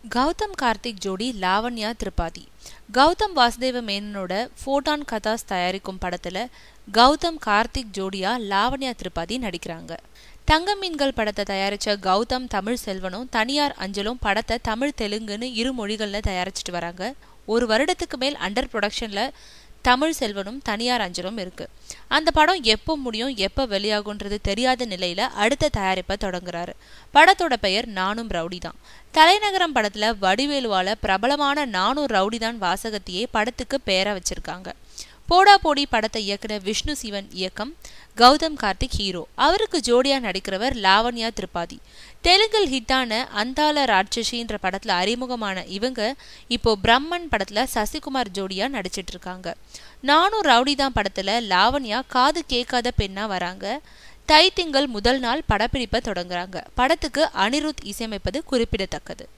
கௌதம் கார்த்திக் ஜோடி லாவண்யா திரிபாதி கௌதம் வாசுதேவ மேனனோட ஃபோட்டான் கதாஸ் தயாரிக்கும் படத்துல கௌதம் கார்த்திக் ஜோடியா லாவண்யா திரிபாதி நடிக்கிறாங்க தங்க மீன்கள் படத்தை தயாரிச்ச கௌதம் தமிழ் செல்வனும் தனியார் அஞ்சலும் படத்தை தமிழ் தெலுங்குன்னு இரு மொழிகள்ல தயாரிச்சிட்டு வராங்க ஒரு வருடத்துக்கு மேல் அண்டர் ப்ரொடக்ஷன்ல தமிழ் செல்வனும் தனியார் அஞ்சலும் இருக்கு அந்த படம் எப்போ முடியும் எப்போ வெளியாகுன்றது தெரியாத நிலையில அடுத்த தயாரிப்பை தொடங்குறாரு படத்தோட பெயர் நானும் ரவுடி தான் தலைநகரம் படத்துல வடிவேலுவால பிரபலமான நானும் ரவுடி தான் வாசகத்தையே படத்துக்கு பெயரா வச்சிருக்காங்க போடா போடி படத்தை இயக்குன விஷ்ணு சிவன் இயக்கம் கௌதம் கார்த்திக் ஹீரோ அவருக்கு ஜோடியா நடிக்கிறவர் லாவண்யா திரிபாதி தெலுங்கில் ஹிட்டான அந்தால ராட்சசின்ற படத்துல அறிமுகமான இவங்க இப்போ பிரம்மன் படத்துல சசிகுமார் ஜோடியா நடிச்சிட்டு இருக்காங்க நானும் ரவுடி தான் படத்துல லாவண்யா காது கேட்காத பெண்ணா வராங்க தை திங்கள் முதல் நாள் படப்பிடிப்பை தொடங்குறாங்க படத்துக்கு அனிருத் இசையமைப்பது குறிப்பிடத்தக்கது